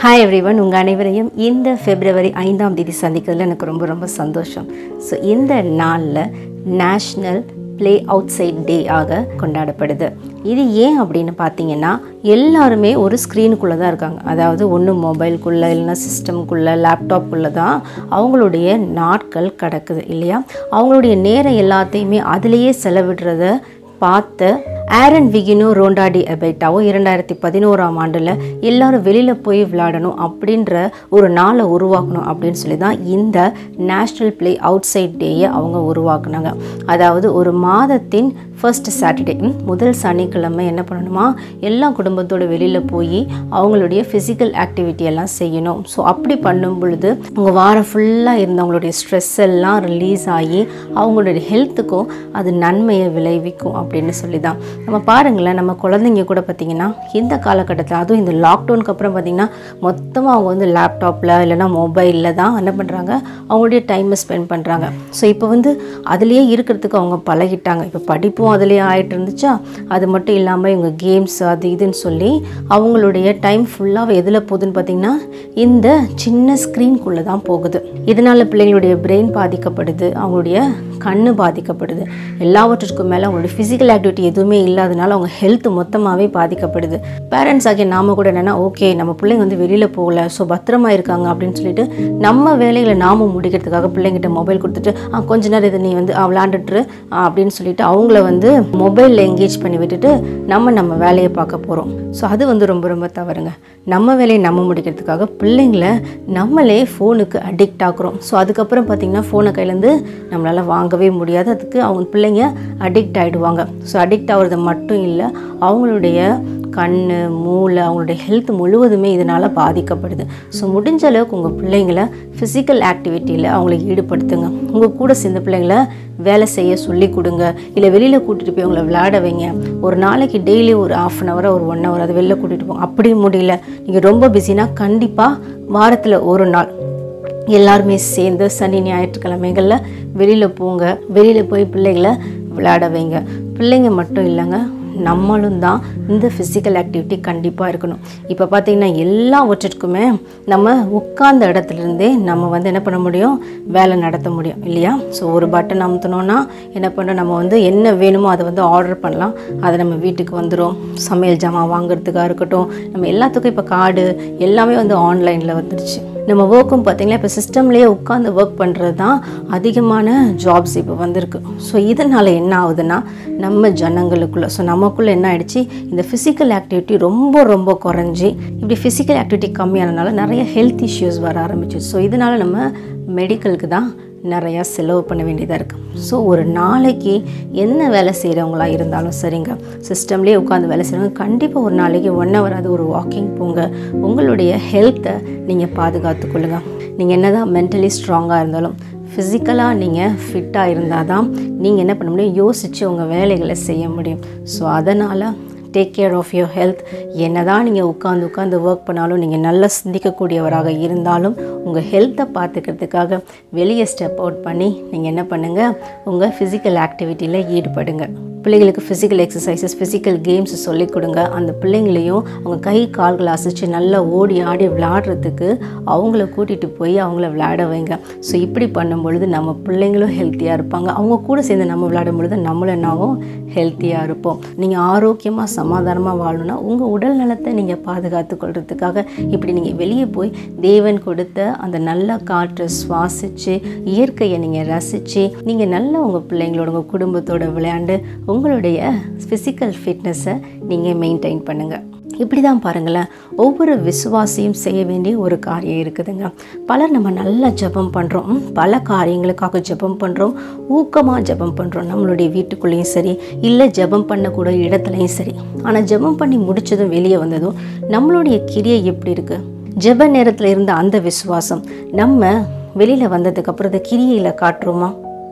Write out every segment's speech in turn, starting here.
hi everyone உங்கள் அனைவரையும் இந்த பிப்ரவரி ஐந்தாம் தேதி சந்திக்கிறதுல எனக்கு ரொம்ப ரொம்ப சந்தோஷம் ஸோ இந்த நாளில் national play outside day ஆக கொண்டாடப்படுது இது ஏன் அப்படின்னு பார்த்தீங்கன்னா எல்லாருமே ஒரு ஸ்க்ரீனுக்குள்ளே தான் இருக்காங்க அதாவது ஒன்று மொபைல்குள்ளே இல்லைன்னா சிஸ்டம்குள்ளே லேப்டாப்குள்ளே தான் அவங்களுடைய நாட்கள் கிடக்குது இல்லையா அவங்களுடைய நேரம் எல்லாத்தையுமே அதிலேயே செலவிடுறத பார்த்த ஆரன் விகினோ ரோண்டாடி எபைட்டாவும் இரண்டாயிரத்தி பதினோராம் ஆண்டில் எல்லாரும் வெளியில் போய் விளையாடணும் அப்படின்ற ஒரு நாளை உருவாக்கணும் அப்படின்னு சொல்லி தான் இந்த நேஷ்னல் ப்ளே அவுட் சைட் டேயை அவங்க உருவாக்குனாங்க அதாவது ஒரு மாதத்தின் ஃபர்ஸ்ட் சாட்டர்டே முதல் சனிக்கிழமை என்ன பண்ணணுமா எல்லா குடும்பத்தோட வெளியில் போய் அவங்களுடைய ஃபிசிக்கல் ஆக்டிவிட்டி எல்லாம் செய்யணும் ஸோ அப்படி பண்ணும் பொழுது அவங்க வாரம் ஃபுல்லாக இருந்தவங்களுடைய ஸ்ட்ரெஸ் எல்லாம் ரிலீஸ் ஆகி அவங்களுடைய ஹெல்த்துக்கும் அது நன்மையை விளைவிக்கும் அப்படின்னு சொல்லி தான் நம்ம பாருங்களேன் நம்ம குழந்தைங்க கூட பார்த்திங்கன்னா இந்த காலகட்டத்தில் அதுவும் இந்த லாக்டவுனுக்கு அப்புறம் பார்த்திங்கன்னா மொத்தமாக அவங்க வந்து லேப்டாப்பில் இல்லைன்னா மொபைலில் தான் என்ன பண்ணுறாங்க அவங்களுடைய டைமை ஸ்பெண்ட் பண்ணுறாங்க ஸோ இப்போ வந்து அதுலேயே இருக்கிறதுக்கு அவங்க பழகிட்டாங்க இப்போ படிப்பும் அதுலேயே ஆகிட்டு இருந்துச்சா அது மட்டும் இல்லாமல் இவங்க கேம்ஸ் அது இதுன்னு சொல்லி அவங்களுடைய டைம் ஃபுல்லாக எதில் போகுதுன்னு பார்த்திங்கன்னா இந்த சின்ன ஸ்க்ரீன்குள்ளே தான் போகுது இதனால் பிள்ளைங்களுடைய பிரெயின் பாதிக்கப்படுது அவங்களுடைய கண்ணு பாதிக்கப்படுது எல்லாவற்றிற்கும் மேலே அவங்களுடைய ஃபிசிக்கல் ஆக்டிவிட்டி எதுவுமே இல்லாதனால அவங்க ஹெல்த் மொத்தமாகவே பாதிக்கப்படுது பேரண்ட்ஸ் ஆகிய நாம கூட என்னென்னா ஓகே நம்ம பிள்ளைங்க வந்து வெளியில் போகல ஸோ பத்திரமா இருக்காங்க அப்படின்னு சொல்லிட்டு நம்ம வேலைகளை நாம முடிக்கிறதுக்காக பிள்ளைங்கிட்ட மொபைல் கொடுத்துட்டு "ஆ, கொஞ்ச நேரம் இதை நீ வந்து "ஆ, விளையாண்டுட்டு ஆ, அப்படின்னு சொல்லிட்டு அவங்கள வந்து மொபைலில் என்கேஜ் பண்ணி விட்டுட்டு நம்ம நம்ம வேலையை பார்க்க போகிறோம் ஸோ அது வந்து ரொம்ப ரொம்ப தவறுங்க நம்ம வேலையை நம்ம முடிக்கிறதுக்காக பிள்ளைங்கள நம்மளே ஃபோனுக்கு அடிக்ட் ஆக்குறோம் ஸோ அதுக்கப்புறம் பார்த்திங்கன்னா ஃபோனை கையிலேருந்து நம்மளால் வாங்கவே முடியாது அதுக்கு அவங்க பிள்ளைங்க அடிக்ட் ஆகிடுவாங்க ஸோ அடிக்ட் ஆகுறது மட்டும் இல்லை அவங்களுடைய கண் மூளை அவங்களுடைய ஹெல்த் முழுவதுமே இதனால் பாதிக்கப்படுது ஸோ முடிஞ்ச அளவுக்கு உங்கள் பிள்ளைங்கள ஃபிசிக்கல் ஆக்டிவிட்டியில் அவங்களை ஈடுபடுத்துங்க உங்கள் கூட சேர்ந்த பிள்ளைங்கள வேலை செய்ய சொல்லி கொடுங்க இல்லை வெளியில் கூட்டிகிட்டு போய் அவங்கள விளையாட வைங்க ஒரு நாளைக்கு டெய்லி ஒரு ஆஃப் அன் ஹவர் ஒரு ஒன் ஹவர் அதை வெளில கூட்டிகிட்டு போங்க அப்படி முடியல நீங்கள் ரொம்ப பிஸினா கண்டிப்பாக வாரத்தில் ஒரு நாள் எல்லாருமே சேர்ந்து சனி ஞாயிற்றுக்கிழமைகளில் வெளியில் போங்க வெளியில் போய் பிள்ளைகளை விளையாட வைங்க பிள்ளைங்க மட்டும் இல்லைங்க நம்மளும் தான் இந்த ஃபிசிக்கல் ஆக்டிவிட்டி கண்டிப்பாக இருக்கணும் இப்போ பார்த்தீங்கன்னா எல்லாவற்றிற்குமே நம்ம உட்கார்ந்த இடத்துலேருந்தே நம்ம வந்து என்ன பண்ண முடியும் வேலை நடத்த முடியும் இல்லையா ஸோ ஒரு பட்டன் அமுத்தினோன்னா என்ன பண்ணுறோம் நம்ம வந்து என்ன வேணுமோ அதை வந்து ஆர்டர் பண்ணலாம் அது நம்ம வீட்டுக்கு வந்துடும் சமையல் ஜாமான் வாங்குறதுக்காக இருக்கட்டும் நம்ம எல்லாத்துக்கும் இப்போ கார்டு எல்லாமே வந்து ஆன்லைனில் வந்துடுச்சு நம்ம ஒர்க்கும் பார்த்தீங்கன்னா இப்போ சிஸ்டம்லேயே உட்காந்து ஒர்க் பண்ணுறது தான் அதிகமான ஜாப்ஸ் இப்போ வந்திருக்கு ஸோ இதனால் என்ன ஆகுதுன்னா நம்ம ஜனங்களுக்குள்ள ஸோ நமக்குள்ளே என்ன ஆயிடுச்சு இந்த ஃபிசிக்கல் ஆக்டிவிட்டி ரொம்ப ரொம்ப குறைஞ்சி இப்படி ஃபிசிக்கல் ஆக்டிவிட்டி கம்மியானனால நிறைய ஹெல்த் இஷ்யூஸ் வர ஆரம்பிச்சு ஸோ இதனால் நம்ம மெடிக்கலுக்கு தான் நிறையா செலவு பண்ண வேண்டியதாக இருக்குது ஸோ ஒரு நாளைக்கு என்ன வேலை செய்கிறவங்களா இருந்தாலும் சரிங்க சிஸ்டம்லேயே உட்காந்து வேலை செய்கிறவங்க கண்டிப்பாக ஒரு நாளைக்கு ஒன் ஹவர் அது ஒரு வாக்கிங் போங்க உங்களுடைய ஹெல்த்தை நீங்கள் பாதுகாத்து கொள்ளுங்க நீங்கள் என்ன தான் மென்டலி ஸ்ட்ராங்காக இருந்தாலும் ஃபிசிக்கலாக நீங்கள் ஃபிட்டாக இருந்தால் தான் நீங்கள் என்ன பண்ண முடியும் யோசித்து உங்கள் வேலைகளை செய்ய முடியும் ஸோ அதனால் take care of your health என்ன தான் நீங்கள் உட்காந்து உட்காந்து ஒர்க் பண்ணாலும் நீங்கள் நல்லா சிந்திக்கக்கூடியவராக இருந்தாலும் உங்கள் ஹெல்த்தை பார்த்துக்கிறதுக்காக வெளியே ஸ்டெப் அவுட் பண்ணி நீங்கள் என்ன பண்ணுங்கள் உங்கள் ஃபிசிக்கல் ஆக்டிவிட்டியில் ஈடுபடுங்க பிள்ளைகளுக்கு ஃபிசிக்கல் எக்ஸசைசஸ் ஃபிசிக்கல் கேம்ஸ் சொல்லிக் கொடுங்க அந்த பிள்ளைங்களையும் அவங்க கை கால்களை அசைச்சு நல்லா ஓடி ஆடி விளையாடுறதுக்கு அவங்கள கூட்டிகிட்டு போய் அவங்கள விளையாட வைங்க ஸோ இப்படி பண்ணும் பொழுது நம்ம பிள்ளைங்களும் ஹெல்த்தியாக இருப்பாங்க அவங்க கூட சேர்ந்து நம்ம விளையாடும் பொழுது நம்மளும் என்னாகும் ஹெல்த்தியாக இருப்போம் நீங்கள் ஆரோக்கியமாக சமாதானமாக வாழணும்னா உங்கள் உடல் நலத்தை நீங்கள் பாதுகாத்து கொள்றதுக்காக இப்படி நீங்கள் வெளியே போய் தேவன் கொடுத்த அந்த நல்ல காற்றை சுவாசித்து இயற்கையை நீங்கள் ரசித்து நீங்கள் நல்லா உங்கள் பிள்ளைங்களோட உங்கள் குடும்பத்தோட விளையாண்டு உங்களுடைய ஃபிசிக்கல் ஃபிட்னஸை நீங்கள் மெயின்டைன் பண்ணுங்கள் இப்படி தான் பாருங்களேன் ஒவ்வொரு விசுவாசியும் செய்ய வேண்டிய ஒரு காரியம் இருக்குதுங்க பலர் நம்ம நல்லா ஜெபம் பண்ணுறோம் பல காரியங்களுக்காக ஜெபம் பண்ணுறோம் ஊக்கமாக ஜெபம் பண்ணுறோம் நம்மளுடைய வீட்டுக்குள்ளேயும் சரி இல்லை ஜெபம் பண்ணக்கூடிய இடத்துலையும் சரி ஆனால் ஜெபம் பண்ணி முடிச்சதும் வெளியே வந்ததும் நம்மளுடைய கிரியை எப்படி இருக்குது ஜெப நேரத்தில் இருந்த அந்த விசுவாசம் நம்ம வெளியில் வந்ததுக்கப்புறம் அந்த கிரியையில் காட்டுறோமா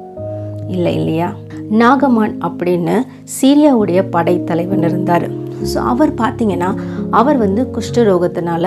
இல்லை இல்லையா நாகமான் அப்படின்னு சீரியாவுடைய படைத்தலைவன் இருந்தார் ஸோ அவர் பார்த்தீங்கன்னா அவர் வந்து குஷ்டரோகத்தினால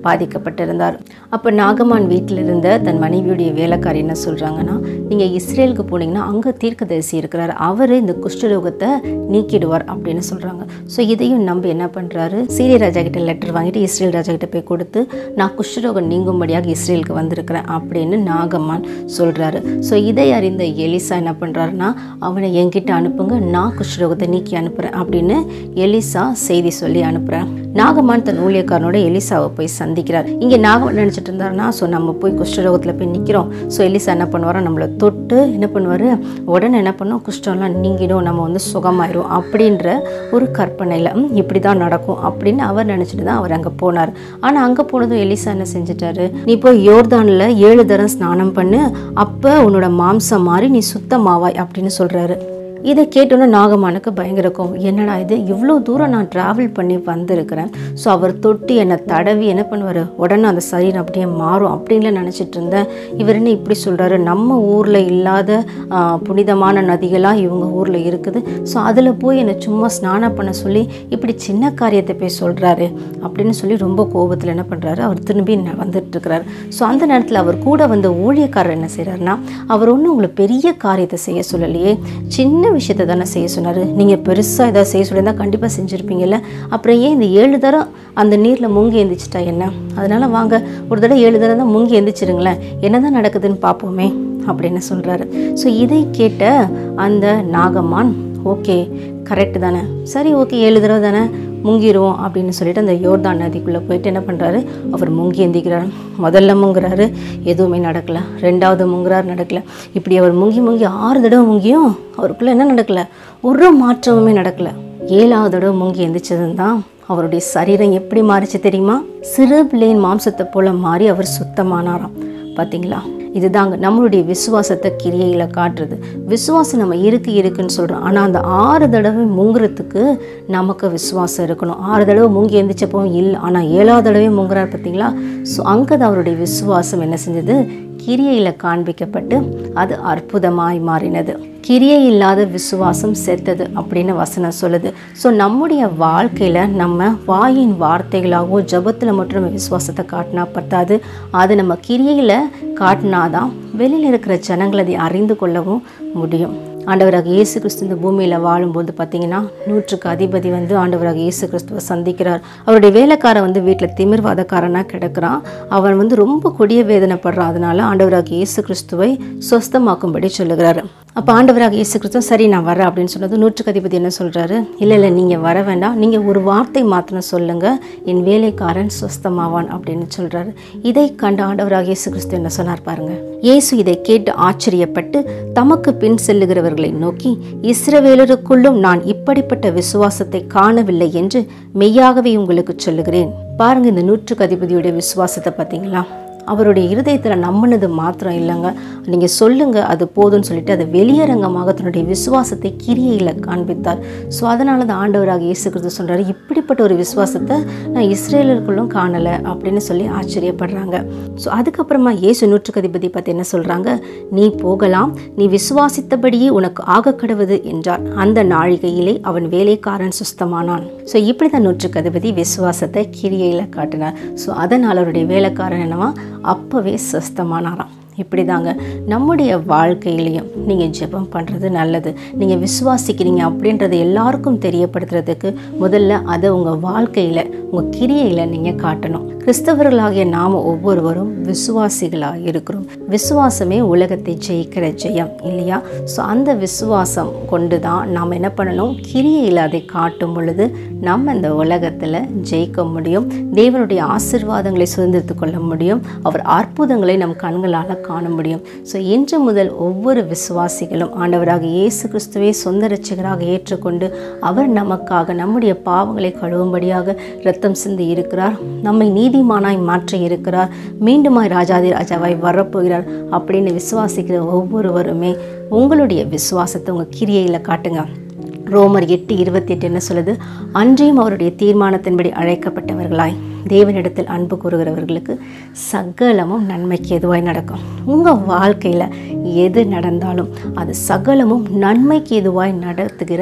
பாதிக்கப்பட்டிருந்தார் அப்போ நாகமான் வீட்டில் இருந்த தன் மனைவியுடைய வேலைக்காரி என்ன சொல்கிறாங்கன்னா நீங்கள் இஸ்ரேலுக்கு போனீங்கன்னா அங்கே தீர்க்கதரிசி இருக்கிறார் அவர் இந்த குஷ்டரோகத்தை நீக்கிடுவார் அப்படின்னு சொல்கிறாங்க ஸோ இதையும் நம்பி என்ன பண்ணுறாரு சீரிய ராஜா கிட்ட லெட்டர் வாங்கிட்டு இஸ்ரேல் ராஜா கிட்ட போய் கொடுத்து நான் குஷ்டரோகம் நீங்கும்படியாக இஸ்ரேலுக்கு வந்திருக்கிறேன் அப்படின்னு நாகம்மான் சொல்கிறாரு ஸோ இதை அறிந்த எலிசா என்ன பண்ணுறாருன்னா அவனை என்கிட்ட அனுப்புங்க நான் குஷ்டரோகத்தை நீக்கி அனுப்புகிறேன் அப்படின்னு எலிசா செய்தி சொல்லி அனுப்புகிறேன் நாகமான் தன் ஊழியக்காரனோட எலிசாவை போய் சந்திக்கிறார் இங்கே நாகமான் நினச்சிட்டு இருந்தாருன்னா ஸோ நம்ம போய் குஷ்டரோகத்தில் போய் நிற்கிறோம் ஸோ எலிசா என்ன பண்ணுவாரா நம்மளை தொட்டு என்ன பண்ணுவார் உடனே என்ன பண்ணோம் குஷ்டம்லாம் நீங்கிடும் நம்ம வந்து சுகமாயிரும் அப்படின்ற ஒரு கற்பனையில் ம், இப்படி தான் நடக்கும் அப்படின்னு அவர் நினச்சிட்டு தான் அவர் அங்கே போனார் ஆனால் அங்கே போனதும் எலிசா என்ன செஞ்சிட்டாரு நீ போய் யோர்தானில் ஏழு தரம் ஸ்நானம் பண்ணு அப்போ உன்னோட மாம்சம் மாறி நீ சுத்தமாவாய் அப்படின்னு சொல்கிறாரு இதை கேட்டோன்னே நாகமானுக்கு பயங்கர கோவம் என்னடா இது இவ்வளோ தூரம் நான் ட்ராவல் பண்ணி வந்திருக்கிறேன் ஸோ அவர் தொட்டு என்னை தடவி என்ன பண்ணுவார் உடனே அந்த சரீரம் அப்படியே மாறும் அப்படின்லாம் நினச்சிட்டு இருந்தேன் இவர் என்ன இப்படி சொல்கிறாரு நம்ம ஊரில் இல்லாத ஆ, புனிதமான நதிகளாக இவங்க ஊரில் இருக்குது ஸோ அதில் போய் என்னை சும்மா ஸ்நானம் பண்ண சொல்லி இப்படி சின்ன காரியத்தை போய் சொல்கிறாரு அப்படின்னு சொல்லி ரொம்ப கோபத்தில் என்ன பண்ணுறாரு அவர் திரும்பி ந- வந்துட்டு இருக்கிறாரு ஸோ அந்த நேரத்தில் அவர் கூட வந்த ஊழியக்காரர் என்ன செய்கிறாருன்னா அவர் ஒன்றும் உங்களை பெரிய காரியத்தை செய்ய சொல்லலையே சின்ன விஷயத்தை தானே செய்ய சொன்னார் நீங்கள் பெருசாக ஏதாவது செய்ய சொல்லியிருந்தா கண்டிப்பாக செஞ்சுருப்பீங்கல்ல அப்புறம் ஏன் இந்த ஏழு தரம் அந்த நீரில் முங்கி எந்திரிச்சிட்டா என்ன அதனால வாங்க ஒரு தடவை ஏழு தடவை தான் முங்கி எந்திரிச்சிருங்களேன் என்ன தான் நடக்குதுன்னு பார்ப்போமே அப்படின்னு சொல்கிறாரு ஸோ இதை கேட்ட அந்த நாகம்மான் ஓகே கரெக்டு தானே சரி ஓகே ஏழு தடவை தானே முங்கிடுவோம் அப்படின்னு சொல்லிட்டு அந்த யோர்தான் நதிக்குள்ளே போயிட்டு என்ன பண்ணுறாரு அவர் முங்கி எந்திக்கிறார் முதல்ல முங்குறாரு எதுவுமே நடக்கல ரெண்டாவது முங்குறாரு நடக்கல இப்படி அவர் முங்கி முங்கி ஆறு தடவை முங்கியும் அவருக்குள்ளே என்ன நடக்கல ஒரு மாற்றமுமே நடக்கல ஏழாவது தடவை முங்கி எந்திரிச்சதும் தான் அவருடைய சரீரம் எப்படி மாறிச்சு தெரியுமா சிறு பிள்ளையின் மாம்சத்தை போல மாறி அவர் சுத்தமானாராம் பார்த்தீங்களா இதுதாங்க நம்மளுடைய விசுவாசத்தை கிரியையில் காட்டுறது விசுவாசம் நம்ம இருக்கு இருக்குன்னு சொல்கிறோம் ஆனால் அந்த ஆறு தடவை முங்குறதுக்கு நமக்கு விசுவாசம் இருக்கணும் ஆறு தடவை முங்கி எந்திரிச்சப்போ இல்லை ஆனால் ஏழாவது தடவை முங்குறார் பார்த்தீங்களா ஸோ அங்கே தான் அவருடைய விசுவாசம் என்ன செஞ்சது கிரியையில் காண்பிக்கப்பட்டு அது அற்புதமாய் மாறினது கிரியை இல்லாத விசுவாசம் செத்தது அப்படின்னு வசனம் சொல்லுது ஸோ நம்முடைய வாழ்க்கையில் நம்ம வாயின் வார்த்தைகளாகவோ ஜபத்தில் மட்டும் நம்ம விசுவாசத்தை காட்டினா பத்தாது அது நம்ம கிரியையில் காட்டினாதான் வெளியில் இருக்கிற ஜனங்கள் அதை அறிந்து கொள்ளவும் முடியும் ஆண்டவராக இயேசு கிறிஸ்து இந்த பூமியில் வாழும்போது பார்த்தீங்கன்னா நூற்றுக்கு அதிபதி வந்து ஆண்டவராக இயேசு கிறிஸ்துவை சந்திக்கிறார் அவருடைய வேலைக்காரன் வந்து வீட்டில் திமிர்வாதக்காரனாக கிடக்கிறான் அவன் வந்து ரொம்ப கொடிய வேதனைப்படுறான் அதனால ஆண்டவராக இயேசு கிறிஸ்துவை சொஸ்தமாக்கும்படி சொல்லுகிறாரு அப்போ ஆண்டவராக இயேசு கிறிஸ்து சரி நான் வரேன் அப்படின்னு சொன்னது நூற்றுக்கு அதிபதி என்ன சொல்கிறாரு இல்லை இல்லை நீங்கள் வர வேண்டாம் நீங்கள் ஒரு வார்த்தை மாத்திரம் சொல்லுங்கள் என் வேலைக்காரன் சொஸ்தமாவான் அப்படின்னு சொல்கிறாரு இதை கண்ட ஆண்டவராக இயேசு கிறிஸ்து என்ன சொன்னார் பாருங்க இயேசு இதை கேட்டு ஆச்சரியப்பட்டு தமக்கு பின் செல்லுகிறவர்களை நோக்கி இஸ்ரவேலருக்குள்ளும் நான் இப்படிப்பட்ட விசுவாசத்தை காணவில்லை என்று மெய்யாகவே உங்களுக்கு சொல்லுகிறேன் பாருங்க இந்த நூற்றுக்கு அதிபதியுடைய விசுவாசத்தை பார்த்தீங்களா அவருடைய இருதயத்தில் நம்பினது மாத்திரம் இல்லைங்க நீங்கள் சொல்லுங்கள் அது போதும்னு சொல்லிட்டு அதை வெளியரங்கமாக தன்னுடைய விசுவாசத்தை கிரியையில் காண்பித்தார் ஸோ அதனால தான் ஆண்டவராக இயேசு கிறிஸ்து சொல்கிறாரு இப்படிப்பட்ட ஒரு விசுவாசத்தை நான் இஸ்ரேலருக்குள்ளும் காணலை அப்படின்னு சொல்லி ஆச்சரியப்படுறாங்க ஸோ அதுக்கப்புறமா இயேசு நூற்றுக்கு அதிபதி பற்றி என்ன சொல்கிறாங்க நீ போகலாம் நீ விசுவாசித்தபடியே உனக்கு ஆக கடவுது என்றார் அந்த நாழிகையிலே அவன் வேலைக்காரன் சுஸ்தமானான் ஸோ இப்படி தான் நூற்றுக்கு அதிபதி விசுவாசத்தை கிரியையில் காட்டினார் ஸோ அதனால் அவருடைய வேலைக்காரன் என்னவா அப்போவே சுஸ்தமானாராம் இப்படி தாங்க நம்முடைய வாழ்க்கையிலையும் நீங்கள் ஜெபம் பண்ணுறது நல்லது நீங்கள் விசுவாசிக்கிறீங்க அப்படின்றத எல்லாருக்கும் தெரியப்படுத்துறதுக்கு முதல்ல அதை உங்கள் வாழ்க்கையில் உங்கள் கிரியையில் நீங்கள் காட்டணும் கிறிஸ்தவர்களாகிய நாம் ஒவ்வொருவரும் விசுவாசிகளாக இருக்கிறோம் விசுவாசமே உலகத்தை ஜெயிக்கிற ஜெயம் இல்லையா ஸோ அந்த விசுவாசம் கொண்டு தான் நாம் என்ன பண்ணணும் கிரியையில் அதை காட்டும் பொழுது நம்ம இந்த உலகத்தில் ஜெயிக்க முடியும் தேவனுடைய ஆசிர்வாதங்களை சுதந்திரத்து கொள்ள முடியும் அவர் அற்புதங்களை நம் கண்களால் காண முடியும் ஸோ இன்று முதல் ஒவ்வொரு விசுவாசிகளும் ஆண்டவராக இயேசு கிறிஸ்துவை சொந்த ரட்சகராக ஏற்றுக்கொண்டு அவர் நமக்காக நம்முடைய பாவங்களை கழுவும்படியாக இரத்தம் சிந்தி இருக்கிறார் நம்மை நீதிமானாய் மாற்றி இருக்கிறார் மீண்டுமாய் ராஜாதி ராஜாவாய் வரப்போகிறார் அப்படின்னு விசுவாசிக்கிற ஒவ்வொருவருமே உங்களுடைய விசுவாசத்தை உங்கள் கிரியையில் காட்டுங்க ரோமர் எட்டு இருபத்தி எட்டு என்ன சொல்லுது அன்றையும் அவருடைய தீர்மானத்தின்படி அழைக்கப்பட்டவர்களாய் தேவனிடத்தில் அன்பு கூறுகிறவர்களுக்கு சகலமும் நன்மைக்கு எதுவாய் நடக்கும் உங்கள் வாழ்க்கையில் எது நடந்தாலும் அது சகலமும் நன்மைக்கு எதுவாய் நடத்துகிற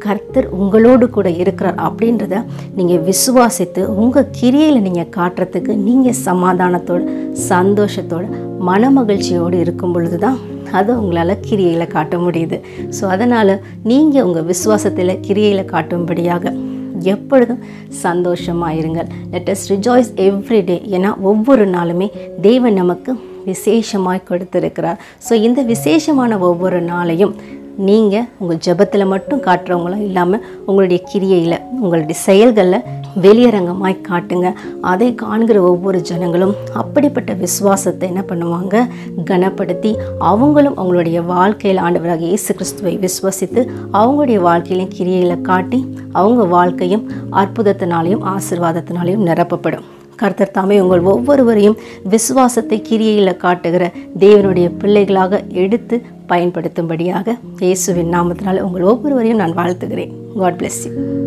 கர்த்தர் உங்களோடு கூட இருக்கிறார் அப்படின்றத நீங்கள் விசுவாசித்து உங்கள் கிரியையில் நீங்கள் காட்டுறதுக்கு நீங்கள் சமாதானத்தோடு சந்தோஷத்தோடு மனமகிழ்ச்சியோடு இருக்கும் பொழுது தான் அதை உங்களால் கிரியையில் காட்ட முடியுது ஸோ அதனால் நீங்கள் உங்கள் விசுவாசத்தில் கிரியையில் காட்டும்படியாக எப்பொழுதும் சந்தோஷமாயிருங்கள் let us rejoice every day ஏன்னா ஒவ்வொரு நாளுமே தேவன் நமக்கு விசேஷமாய் கொடுத்திருக்கிறார் ஸோ இந்த விசேஷமான ஒவ்வொரு நாளையும் நீங்கள் உங்கள் ஜெபத்தில் மட்டும் காட்டுறவங்களும் இல்லாமல் உங்களுடைய கிரியையில் உங்களுடைய செயல்களில் வெளியரங்கமாய் காட்டுங்க அதை காண்கிற ஒவ்வொரு ஜனங்களும் அப்படிப்பட்ட விசுவாசத்தை என்ன பண்ணுவாங்க கனப்படுத்தி அவங்களும் அவங்களுடைய வாழ்க்கையில் ஆண்டவராக இயேசு கிறிஸ்துவை விசுவசித்து அவங்களுடைய வாழ்க்கையிலையும் கிரியையில் காட்டி அவங்க வாழ்க்கையும் அற்புதத்தினாலையும் ஆசிர்வாதத்தினாலையும் நிரப்பப்படும் கர்த்தர் தாமே உங்கள் ஒவ்வொருவரையும் விசுவாசத்தை கிரியையில் காட்டுகிற தேவனுடைய பிள்ளைகளாக எடுத்து பயன்படுத்தும்படியாக இயேசுவின் நாமத்தினால் உங்கள் ஒவ்வொருவரையும் நான் வாழ்த்துகிறேன் காட் bless you